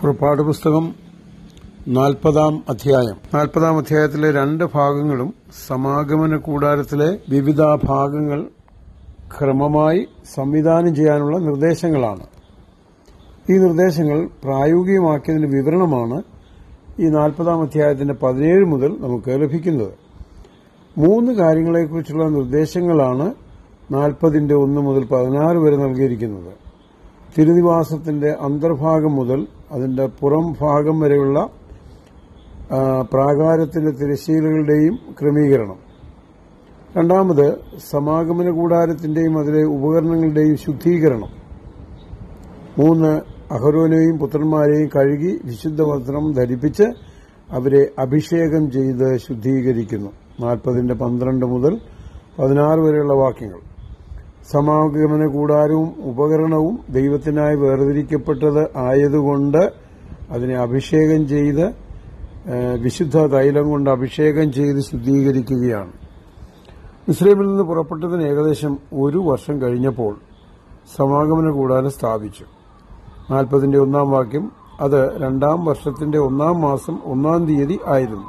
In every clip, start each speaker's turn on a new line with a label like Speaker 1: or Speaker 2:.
Speaker 1: പുറപ്പാട് പുസ്തകം നാൽപ്പതാം അധ്യായം നാൽപ്പതാം അധ്യായത്തിലെ രണ്ട് ഭാഗങ്ങളും സമാഗമന കൂടാരത്തിലെ വിവിധ ഭാഗങ്ങൾ ക്രമമായി സംവിധാനം ചെയ്യാനുള്ള നിർദ്ദേശങ്ങളാണ് ഈ നിർദ്ദേശങ്ങൾ പ്രായോഗികമാക്കിയതിന്റെ വിവരണമാണ് ഈ നാൽപ്പതാം അധ്യായത്തിന്റെ പതിനേഴ് മുതൽ നമുക്ക് ലഭിക്കുന്നത് മൂന്ന് കാര്യങ്ങളെക്കുറിച്ചുള്ള നിർദ്ദേശങ്ങളാണ് നാൽപ്പതിന്റെ ഒന്ന് മുതൽ പതിനാറ് വരെ നൽകിയിരിക്കുന്നത് തിരുനിവാസത്തിന്റെ അന്തർഭാഗം മുതൽ അതിന്റെ പുറം ഭാഗം വരെയുള്ള ആ, പ്രാകാരത്തിന്റെ തിരശ്ശീലകളുടെയും ക്രമീകരണം രണ്ടാമത് സമാഗമന കൂടാരത്തിന്റെയും അതിലെ ഉപകരണങ്ങളുടെയും ശുദ്ധീകരണം മൂന്ന് അഹരോനെയും പുത്രന്മാരെയും കഴുകി വിശുദ്ധ വസ്ത്രം ധരിപ്പിച്ച് അവരെ അഭിഷേകം ചെയ്ത് ശുദ്ധീകരിക്കുന്നു നാൽപ്പതിന്റെ പന്ത്രണ്ട് മുതൽ പതിനാറ് വരെയുള്ള വാക്യങ്ങൾ സമാഗമന കൂടാരവും ഉപകരണവും ദൈവത്തിനായി വേർതിരിക്കപ്പെട്ടത് ആയതുകൊണ്ട് അതിനെ അഭിഷേകം ചെയ്ത് ഏ, വിശുദ്ധ തൈലം കൊണ്ട് അഭിഷേകം ചെയ്ത് ശുദ്ധീകരിക്കുകയാണ് ഇസ്രയേലിൽ നിന്ന് പുറപ്പെട്ടതിന് ഏകദേശം ഒരു വർഷം കഴിഞ്ഞപ്പോൾ സമാഗമന കൂടാരം സ്ഥാപിച്ചു നാൽപ്പതിന്റെ ഒന്നാം വാക്യം അത് രണ്ടാം വർഷത്തിന്റെ ഒന്നാം മാസം ഒന്നാം തീയതി ആയിരുന്നു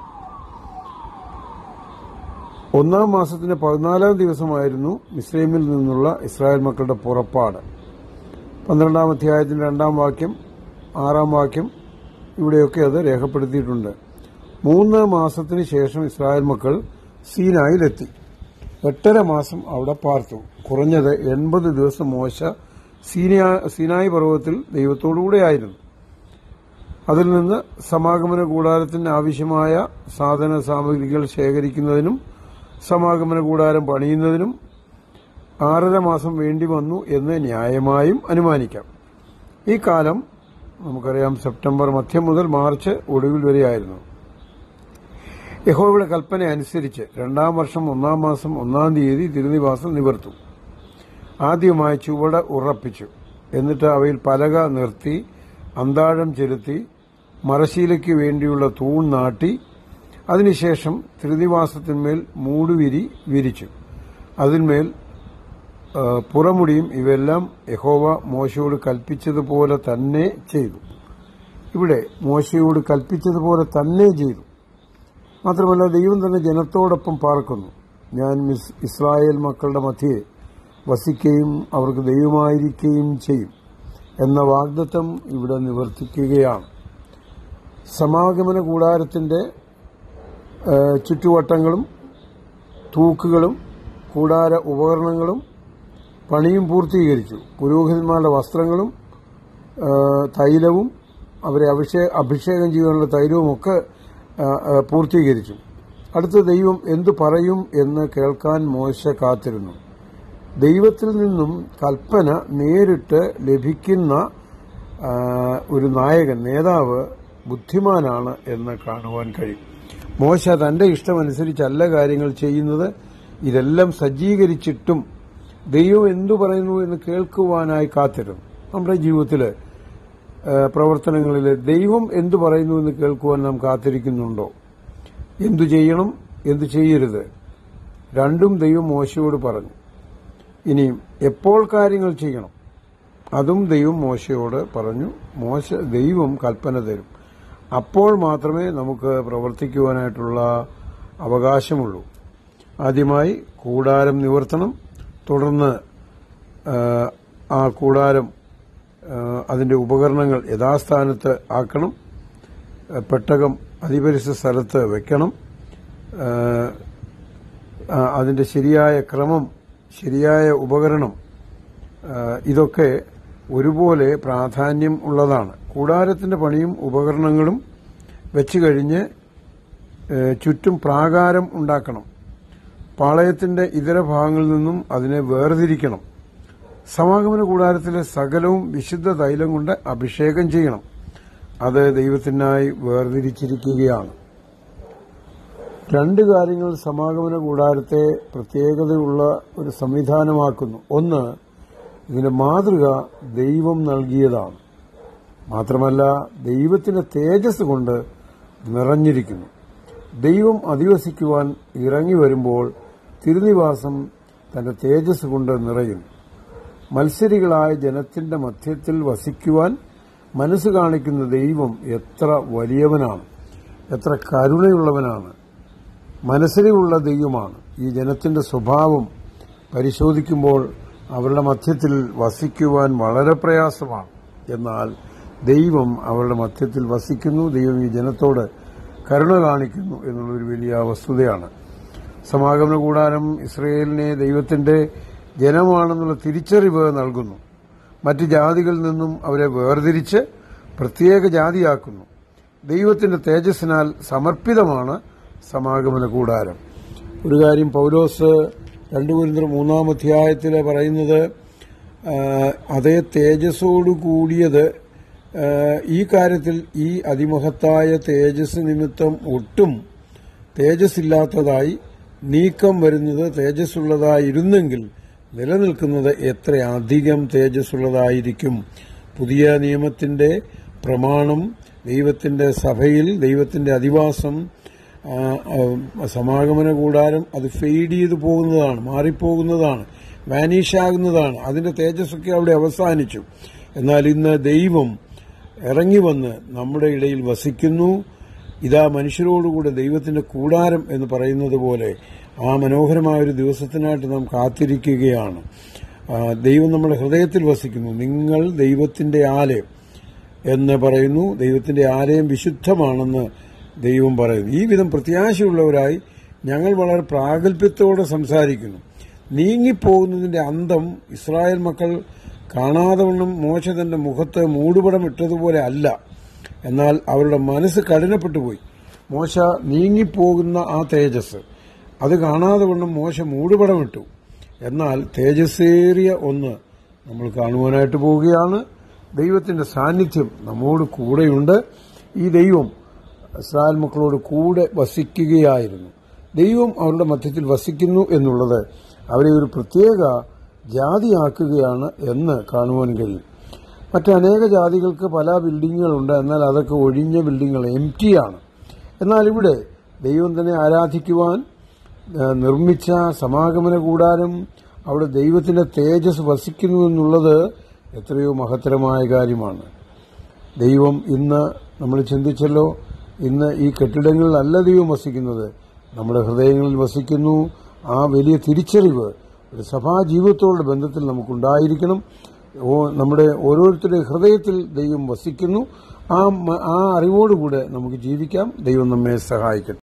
Speaker 1: ഒന്നാം മാസത്തിന്റെ പതിനാലാം ദിവസമായിരുന്നു ഇസ്രയേമിൽ നിന്നുള്ള ഇസ്രായേൽ മക്കളുടെ പുറപ്പാട് പന്ത്രണ്ടാം അധ്യായത്തിന്റെ രണ്ടാം വാക്യം ആറാം വാക്യം ഇവിടെയൊക്കെ അത് രേഖപ്പെടുത്തിയിട്ടുണ്ട് മൂന്ന് മാസത്തിന് ശേഷം ഇസ്രായേൽ മക്കൾ സീനായിലെത്തി എട്ടര മാസം അവിടെ പാർത്തു കുറഞ്ഞത് എൺപത് ദിവസം മോശ സീനിയ- സീനായി പർവ്വതത്തിൽ ദൈവത്തോടുകൂടെയായിരുന്നു അതിൽ നിന്ന് സമാഗമന കൂടാരത്തിന് ആവശ്യമായ സാധന സാമഗ്രികൾ ശേഖരിക്കുന്നതിനും സമാഗമന കൂടാരം പണിയുന്നതിനും ആറര മാസം വേണ്ടി വന്നു എന്ന് ന്യായമായും അനുമാനിക്കാം ഈ കാലം നമുക്കറിയാം സെപ്റ്റംബർ മധ്യം മുതൽ മാർച്ച് ഒടുവിൽ വരെയായിരുന്നു യഹോവയുടെ കൽപ്പന അനുസരിച്ച് രണ്ടാം വർഷം ഒന്നാം മാസം ഒന്നാം തീയതി തിരുനിവാസം നിവർത്തും ആദ്യമായി ചുവട് ഉറപ്പിച്ചു എന്നിട്ട് അവയിൽ പലക നിർത്തി അന്താഴം ചെലുത്തി മറശീലയ്ക്ക് വേണ്ടിയുള്ള തൂൺ നാട്ടി അതിനുശേഷം തിരുനിവാസത്തിന്മേൽ മൂടുവിരി വിരിച്ചു അതിന്മേൽ ആ, പുറമുടിയും ഇവയെല്ലാം യഹോവ മോശയോട് കൽപ്പിച്ചതുപോലെ തന്നെ ചെയ്തു ഇവിടെ മോശയോട് കൽപ്പിച്ചതുപോലെ തന്നെ ചെയ്തു മാത്രമല്ല ദൈവം തന്നെ ജനത്തോടൊപ്പം പാർക്കുന്നു ഞാൻ മിസ് ഇസ്രായേൽ മക്കളുടെ മധ്യേ വസിക്കുകയും അവർക്ക് ദൈവമായിരിക്കുകയും ചെയ്യും എന്ന വാഗ്ദത്തം ഇവിടെ നിവർത്തിക്കുകയാണ് സമാഗമന കൂടാരത്തിന്റെ ആ, ചുറ്റുവട്ടങ്ങളും തൂക്കുകളും കൂടാര ഉപകരണങ്ങളും പണിയും പൂർത്തീകരിച്ചു പുരോഹിതന്മാരുടെ വസ്ത്രങ്ങളും ആ, തൈലവും അവരെ അഭിഷേ അഭിഷേകം ചെയ്യാനുള്ള തൈലവും ഒക്കെ ആ, ആ, പൂർത്തീകരിച്ചു അടുത്ത ദൈവം എന്തു പറയും എന്ന് കേൾക്കാൻ മോശ കാത്തിരുന്നു ദൈവത്തിൽ നിന്നും കൽപ്പന നേരിട്ട് ലഭിക്കുന്ന ആ, ഒരു നായകൻ നേതാവ് ബുദ്ധിമാനാണ് എന്ന് കാണുവാൻ കഴിയും മോശ തന്റെ ഇഷ്ടമനുസരിച്ചല്ല കാര്യങ്ങൾ ചെയ്യുന്നത് ഇതെല്ലാം സജ്ജീകരിച്ചിട്ടും ദൈവം എന്തു പറയുന്നു എന്ന് കേൾക്കുവാനായി കാത്തിരുന്നു നമ്മുടെ ജീവിതത്തില് ഏഹ് പ്രവർത്തനങ്ങളിൽ ദൈവം എന്തു പറയുന്നു എന്ന് കേൾക്കുവാൻ നാം കാത്തിരിക്കുന്നുണ്ടോ എന്തു ചെയ്യണം എന്തു ചെയ്യരുത് രണ്ടും ദൈവം മോശയോട് പറഞ്ഞു ഇനിയും എപ്പോൾ കാര്യങ്ങൾ ചെയ്യണം അതും ദൈവം മോശയോട് പറഞ്ഞു മോശ ദൈവം കൽപ്പന തരും അപ്പോൾ മാത്രമേ നമുക്ക് പ്രവർത്തിക്കുവാനായിട്ടുള്ള അവകാശമുള്ളൂ ആദ്യമായി കൂടാരം നിവർത്തണം തുടർന്ന് ആ, ആ കൂടാരം ആ, അതിന്റെ ഉപകരണങ്ങൾ യഥാസ്ഥാനത്ത് ആക്കണം ആ, പെട്ടകം അതിപരിസ്ഥ സ്ഥലത്ത് വെക്കണം ആ, ആ, അതിന്റെ ശരിയായ ക്രമം ശരിയായ ഉപകരണം ആ, ഇതൊക്കെ ഒരുപോലെ പ്രാധാന്യം ഉള്ളതാണ് കൂടാരത്തിന്റെ പണിയും ഉപകരണങ്ങളും വെച്ച് കഴിഞ്ഞ് ഏ, ചുറ്റും പ്രാകാരം ഉണ്ടാക്കണം പാളയത്തിന്റെ ഇതര ഭാഗങ്ങളിൽ നിന്നും അതിനെ വേർതിരിക്കണം സമാഗമന കൂടാരത്തിലെ സകലവും വിശുദ്ധ തൈലം കൊണ്ട് അഭിഷേകം ചെയ്യണം അത് ദൈവത്തിനായി വേർതിരിച്ചിരിക്കുകയാണ് രണ്ട് കാര്യങ്ങൾ സമാഗമന കൂടാരത്തെ പ്രത്യേകതയുള്ള ഒരു സംവിധാനമാക്കുന്നു ഒന്ന് ഇതിന്റെ മാതൃക ദൈവം നൽകിയതാണ് മാത്രമല്ല ദൈവത്തിന്റെ തേജസ് കൊണ്ട് നിറഞ്ഞിരിക്കുന്നു ദൈവം അധിവസിക്കുവാൻ ഇറങ്ങി വരുമ്പോൾ തിരുനിവാസം തന്റെ തേജസ് കൊണ്ട് നിറയുന്നു മത്സരികളായ ജനത്തിന്റെ മധ്യത്തിൽ വസിക്കുവാൻ മനസ്സ് കാണിക്കുന്ന ദൈവം എത്ര വലിയവനാണ് എത്ര കരുണയുള്ളവനാണ് മനസ്സിലുള്ള ദൈവമാണ് ഈ ജനത്തിന്റെ സ്വഭാവം പരിശോധിക്കുമ്പോൾ അവരുടെ മധ്യത്തിൽ വസിക്കുവാൻ വളരെ പ്രയാസമാണ് എന്നാൽ ദൈവം അവരുടെ മധ്യത്തിൽ വസിക്കുന്നു ദൈവം ഈ ജനത്തോട് കരുണ കാണിക്കുന്നു എന്നുള്ളൊരു വലിയ വസ്തുതയാണ് സമാഗമന കൂടാരം ഇസ്രയേലിനെ ദൈവത്തിന്റെ ജനമാണെന്നുള്ള തിരിച്ചറിവ് നൽകുന്നു മറ്റ് ജാതികളിൽ നിന്നും അവരെ വേർതിരിച്ച് പ്രത്യേക ജാതിയാക്കുന്നു ദൈവത്തിന്റെ തേജസ്സിനാൽ സമർപ്പിതമാണ് സമാഗമന കൂടാരം ഒരു കാര്യം പൗലോസ് രണ്ടു കുരിന്തർ മൂന്നാം അധ്യായത്തിൽ പറയുന്നത് ആ, അതേ തേജസ്സോടു കൂടിയത് ആ, ഈ കാര്യത്തിൽ ഈ അതിമഹത്തായ തേജസ് നിമിത്തം ഒട്ടും തേജസ്സില്ലാത്തതായി നീക്കം വരുന്നത് തേജസ്സുള്ളതായിരുന്നെങ്കിൽ നിലനിൽക്കുന്നത് എത്ര അധികം തേജസ്സുള്ളതായിരിക്കും പുതിയ നിയമത്തിന്റെ പ്രമാണം ദൈവത്തിന്റെ സഭയിൽ ദൈവത്തിന്റെ അധിവാസം ആ, ആ, സമാഗമന കൂടാരം അത് ഫെയ്ഡ് ചെയ്തു പോകുന്നതാണ് മാറിപ്പോകുന്നതാണ് വാനിഷ് ആകുന്നതാണ് അതിന്റെ തേജസ്സൊക്കെ അവിടെ അവസാനിച്ചു എന്നാൽ ഇന്ന് ദൈവം ഇറങ്ങി വന്ന് നമ്മുടെ ഇടയിൽ വസിക്കുന്നു ഇതാ മനുഷ്യരോടുകൂടെ ദൈവത്തിന്റെ കൂടാരം എന്ന് പറയുന്നത് പോലെ ആ മനോഹരമായ ഒരു ദിവസത്തിനായിട്ട് നാം കാത്തിരിക്കുകയാണ് ആ, ദൈവം നമ്മുടെ ഹൃദയത്തിൽ വസിക്കുന്നു നിങ്ങൾ ദൈവത്തിന്റെ ആലയം എന്ന് പറയുന്നു ദൈവത്തിന്റെ ആലയം വിശുദ്ധമാണെന്ന് ദൈവം പറയുന്നു ഈ വിധം പ്രത്യാശയുള്ളവരായി ഞങ്ങൾ വളരെ പ്രാഗൽഭ്യത്തോടെ സംസാരിക്കുന്നു നീങ്ങിപ്പോകുന്നതിന്റെ അന്തം ഇസ്രായേൽ മക്കൾ കാണാതെ വണ്ണം മോശ തന്റെ മുഖത്ത് മൂടുപടം ഇട്ടതുപോലെ അല്ല എന്നാൽ അവരുടെ മനസ്സ് കഠിനപ്പെട്ടുപോയി മോശ നീങ്ങിപ്പോകുന്ന ആ തേജസ് അത് കാണാതെ വണ്ണം മോശ മൂടുപടം ഇട്ടു എന്നാൽ തേജസ്സേറിയ ഒന്ന് നമ്മൾ കാണുവാനായിട്ട് പോവുകയാണ് ദൈവത്തിന്റെ സാന്നിധ്യം നമ്മോട് കൂടെയുണ്ട് ഈ ദൈവം ഇസ്രായേൽ മക്കളോട് കൂടെ വസിക്കുകയായിരുന്നു ദൈവം അവരുടെ മധ്യത്തിൽ വസിക്കുന്നു എന്നുള്ളത് അവരെ ഒരു പ്രത്യേക ജാതിയാക്കുകയാണ് എന്ന് കാണുവാൻ കഴിയും മറ്റനേക ജാതികൾക്ക് പല ബിൽഡിങ്ങുകളുണ്ട് എന്നാൽ അതൊക്കെ ഒഴിഞ്ഞ ബിൽഡിങ്ങുകൾ എം ആണ് എന്നാൽ ഇവിടെ ദൈവം തന്നെ ആരാധിക്കുവാൻ ആ, നിർമ്മിച്ച സമാഗമന കൂടാരം അവിടെ ദൈവത്തിന്റെ തേജസ് വസിക്കുന്നു എന്നുള്ളത് എത്രയോ മഹത്തരമായ കാര്യമാണ് ദൈവം ഇന്ന് നമ്മൾ ചിന്തിച്ചല്ലോ ഇന്ന് ഈ കെട്ടിടങ്ങളിലല്ല ദൈവം വസിക്കുന്നത് നമ്മുടെ ഹൃദയങ്ങളിൽ വസിക്കുന്നു ആ വലിയ തിരിച്ചറിവ് ഒരു സഭാ ജീവിതത്തോടുള്ള ബന്ധത്തിൽ നമുക്കുണ്ടായിരിക്കണം ഓ- നമ്മുടെ ഓരോരുത്തരുടെ ഹൃദയത്തിൽ ദൈവം വസിക്കുന്നു ആ മ- ആ അറിവോടുകൂടെ നമുക്ക് ജീവിക്കാം ദൈവം നമ്മെ സഹായിക്കട്ടെ